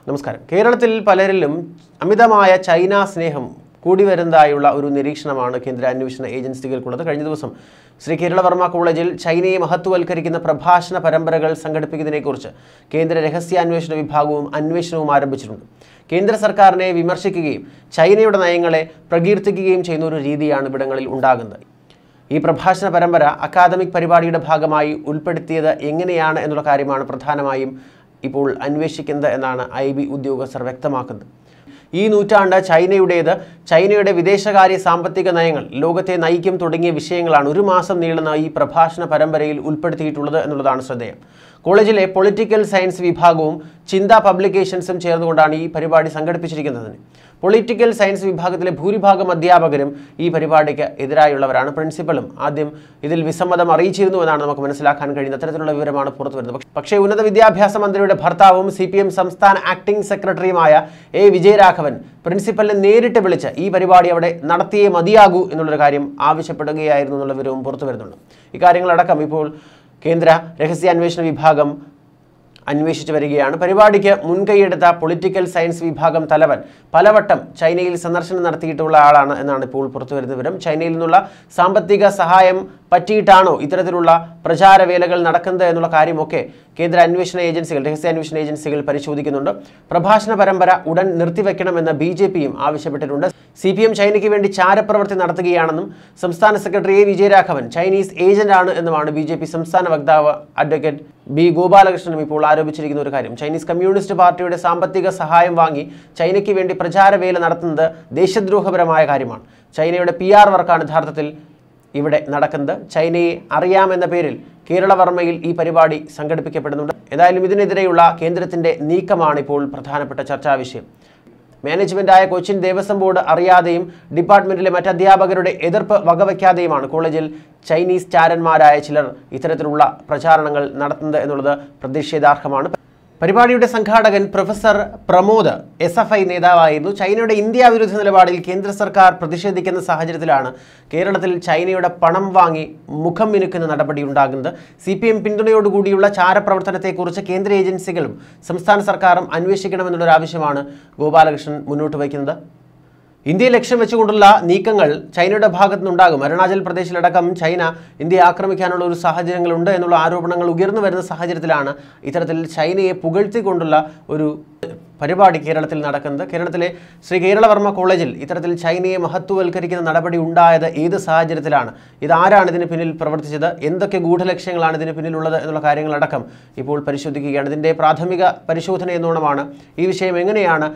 നമസ്കാരം കേരളത്തിൽ പലരിലും അമിതമായ ചൈന സ്നേഹം കൂടി വരുന്നതായുള്ള ഒരു നിരീക്ഷണമാണ് കേന്ദ്ര അന്വേഷണ ഏജൻസികൾക്കുള്ളത് കഴിഞ്ഞ ദിവസം ശ്രീ കേരളവർമ്മ കോളേജിൽ ചൈനയെ മഹത്വവൽക്കരിക്കുന്ന പ്രഭാഷണ പരമ്പരകൾ സംഘടിപ്പിക്കുന്നതിനെക്കുറിച്ച് കേന്ദ്ര രഹസ്യാന്വേഷണ വിഭാഗവും അന്വേഷണവും ആരംഭിച്ചിട്ടുണ്ട് കേന്ദ്ര സർക്കാരിനെ വിമർശിക്കുകയും ചൈനയുടെ നയങ്ങളെ പ്രകീർത്തിക്കുകയും ചെയ്യുന്ന ഒരു രീതിയാണ് ഇവിടങ്ങളിൽ ഉണ്ടാകുന്നത് ഈ പ്രഭാഷണ പരമ്പര അക്കാദമിക് പരിപാടിയുടെ ഭാഗമായി ഉൾപ്പെടുത്തിയത് എങ്ങനെയാണ് എന്നുള്ള കാര്യമാണ് പ്രധാനമായും ഇപ്പോൾ അന്വേഷിക്കുന്നത് എന്നാണ് ഐ ബി ഉദ്യോഗസ്ഥർ വ്യക്തമാക്കുന്നത് ഈ നൂറ്റാണ്ട് ചൈനയുടേത് ചൈനയുടെ വിദേശകാര്യ സാമ്പത്തിക നയങ്ങൾ ലോകത്തെ നയിക്കും തുടങ്ങിയ വിഷയങ്ങളാണ് ഒരു മാസം നീളുന്ന ഈ പ്രഭാഷണ പരമ്പരയിൽ ഉൾപ്പെടുത്തിയിട്ടുള്ളത് എന്നുള്ളതാണ് ശ്രദ്ധേയം കോളേജിലെ പൊളിറ്റിക്കൽ സയൻസ് വിഭാഗവും ചിന്ത പബ്ലിക്കേഷൻസും ചേർന്നുകൊണ്ടാണ് ഈ പരിപാടി സംഘടിപ്പിച്ചിരിക്കുന്നത് പൊളിറ്റിക്കൽ സയൻസ് വിഭാഗത്തിലെ ഭൂരിഭാഗം അധ്യാപകരും ഈ പരിപാടിക്ക് എതിരായുള്ളവരാണ് പ്രിൻസിപ്പലും ആദ്യം ഇതിൽ വിസമ്മതം അറിയിച്ചിരുന്നു എന്നാണ് നമുക്ക് മനസ്സിലാക്കാൻ കഴിയുന്ന അത്തരത്തിലുള്ള വിവരമാണ് പുറത്തു വരുന്നത് പക്ഷേ- പക്ഷേ ഉന്നത വിദ്യാഭ്യാസ മന്ത്രിയുടെ ഭർത്താവും സി പി എം സംസ്ഥാന ആക്ടിംഗ് സെക്രട്ടറിയുമായ എ വിജയരാഘവൻ പ്രിൻസിപ്പലിനെ നേരിട്ട് വിളിച്ച് ഈ പരിപാടി അവിടെ നടത്തിയേ മതിയാകൂ എന്നുള്ളൊരു കാര്യം ആവശ്യപ്പെടുകയായിരുന്നു എന്നുള്ള വിവരവും പുറത്തു വരുന്നുണ്ട് ഇക്കാര്യങ്ങളടക്കം ഇപ്പോൾ കേന്ദ്ര രഹസ്യാന്വേഷണ വിഭാഗം അന്വേഷിച്ചു വരികയാണ് പരിപാടിക്ക് മുൻകൈയെടുത്ത പൊളിറ്റിക്കൽ സയൻസ് വിഭാഗം തലവൻ പലവട്ടം ചൈനയിൽ സന്ദർശനം നടത്തിയിട്ടുള്ള ആളാണ് എന്നാണ് ഇപ്പോൾ പുറത്തുവരുന്ന വിവരം ചൈനയിൽ നിന്നുള്ള സാമ്പത്തിക സഹായം പറ്റിയിട്ടാണോ ഇത്തരത്തിലുള്ള പ്രചാരവേലകൾ നടക്കുന്നത് എന്നുള്ള കാര്യമൊക്കെ കേന്ദ്ര അന്വേഷണ ഏജൻസികൾ രഹസ്യാന്വേഷണ ഏജൻസികൾ പരിശോധിക്കുന്നുണ്ട് പ്രഭാഷണ പരമ്പര ഉടൻ നിർത്തിവെക്കണമെന്ന് ബി ജെ പിയും ആവശ്യപ്പെട്ടിട്ടുണ്ട് സി പി എം ചൈനയ്ക്ക് വേണ്ടി ചാരപ്രവൃത്തി നടത്തുകയാണെന്നും സംസ്ഥാന സെക്രട്ടറി എ വിജയരാഘവൻ ചൈനീസ് ഏജന്റാണ് എന്നുമാണ് ബി ജെ പി സംസ്ഥാന വക്താവ് അഡ്വക്കേറ്റ് ബി ഗോപാലകൃഷ്ണനും ഇപ്പോൾ ആരോപിച്ചിരിക്കുന്ന ഒരു കാര്യം ചൈനീസ് കമ്മ്യൂണിസ്റ്റ് പാർട്ടിയുടെ സാമ്പത്തിക സഹായം വാങ്ങി ചൈനയ്ക്ക് വേണ്ടി പ്രചാരവേല നടത്തുന്നത് ദേശദ്രോഹപരമായ കാര്യമാണ് ചൈനയുടെ പി ആർ വർക്കാണ് യഥാർത്ഥത്തിൽ ഇവിടെ നടക്കുന്നത് ചൈനയെ അറിയാമെന്ന പേരിൽ കേരളവർമ്മയിൽ ഈ പരിപാടി സംഘടിപ്പിക്കപ്പെടുന്നുണ്ട് ഏതായാലും ഇതിനെതിരെയുള്ള കേന്ദ്രത്തിന്റെ നീക്കമാണ് ഇപ്പോൾ പ്രധാനപ്പെട്ട ചർച്ചാ വിഷയം മാനേജ്മെന്റായ കൊച്ചിൻ ദേവസ്വം ബോർഡ് അറിയാതെയും ഡിപ്പാർട്ട്മെന്റിലെ മറ്റധ്യാപകരുടെ എതിർപ്പ് വകവയ്ക്കാതെയുമാണ് കോളേജിൽ ചൈനീസ് ചാരന്മാരായ ചിലർ ഇത്തരത്തിലുള്ള പ്രചാരണങ്ങൾ നടത്തുന്നത് എന്നുള്ളത് പ്രതിഷേധാർഹമാണ് പരിപാടിയുടെ സംഘാടകൻ professor Pramod S F I നേതാവായിരുന്നു ചൈനയുടെ ഇന്ത്യ വിരുദ്ധ നിലപാടിൽ കേന്ദ്ര സർക്കാർ പ്രതിഷേധിക്കുന്ന സാഹചര്യത്തിലാണ് കേരളത്തിൽ ചൈനയുടെ പണം വാങ്ങി മുഖം മിനുക്കുന്ന നടപടി ഉണ്ടാകുന്നത് സി പി എം പിന്തുണയോടുകൂടിയുള്ള ചാരപ്രവർത്തനത്തെക്കുറിച്ച് കേന്ദ്ര ഏജൻസികളും സംസ്ഥാന സർക്കാരും അന്വേഷിക്കണമെന്നുള്ളൊരു ആവശ്യമാണ് ഗോപാലകൃഷ്ണൻ മുന്നോട്ട് വയ്ക്കുന്നത് ഇന്ത്യയെ ലക്ഷ്യം വെച്ചുകൊണ്ടുള്ള നീക്കങ്ങൾ ചൈനയുടെ ഭാഗത്തു നിന്നുണ്ടാകും അരുണാചൽ പ്രദേശിലടക്കം ചൈന ഇന്ത്യയെ ആക്രമിക്കാനുള്ള ഒരു സാഹചര്യങ്ങളുണ്ട് എന്നുള്ള ആരോപണങ്ങൾ ഉയർന്നു വരുന്ന സാഹചര്യത്തിലാണ് ഇത്തരത്തിൽ ചൈനയെ പുകഴ്ത്തിക്കൊണ്ടുള്ള ഒരു പരിപാടി കേരളത്തിൽ നടക്കുന്നത് കേരളത്തിലെ ശ്രീ കേരളവർമ്മ കോളേജിൽ ഇത്തരത്തിൽ ചൈനയെ മഹത്വവൽക്കരിക്കുന്ന നടപടി ഉണ്ടായത് ഏത് സാഹചര്യത്തിലാണ് ഇതാരാണ് ഇതിന് പിന്നിൽ പ്രവർത്തിച്ചത് എന്തൊക്കെ ഗൂഢലക്ഷ്യങ്ങളാണ് ഇതിന് പിന്നിലുള്ളത് എന്നുള്ള കാര്യങ്ങളടക്കം ഇപ്പോൾ പരിശോധിക്കുകയാണ് ഇതിൻ്റെ പ്രാഥമിക പരിശോധന എന്നോണമാണ് ഈ വിഷയം എങ്ങനെയാണ്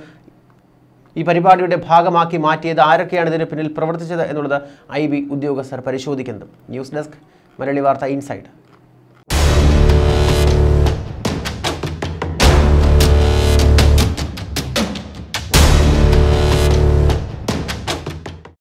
ഈ പരിപാടിയുടെ ഭാഗമാക്കി മാറ്റിയത് ആരൊക്കെയാണ് ഇതിന് പിന്നിൽ പ്രവർത്തിച്ചത് എന്നുള്ളത് ഐ ബി ഉദ്യോഗസ്ഥർ പരിശോധിക്കുന്നത് ന്യൂസ് ഡെസ്ക് മലയാളി വാർത്ത ഇൻസൈഡ്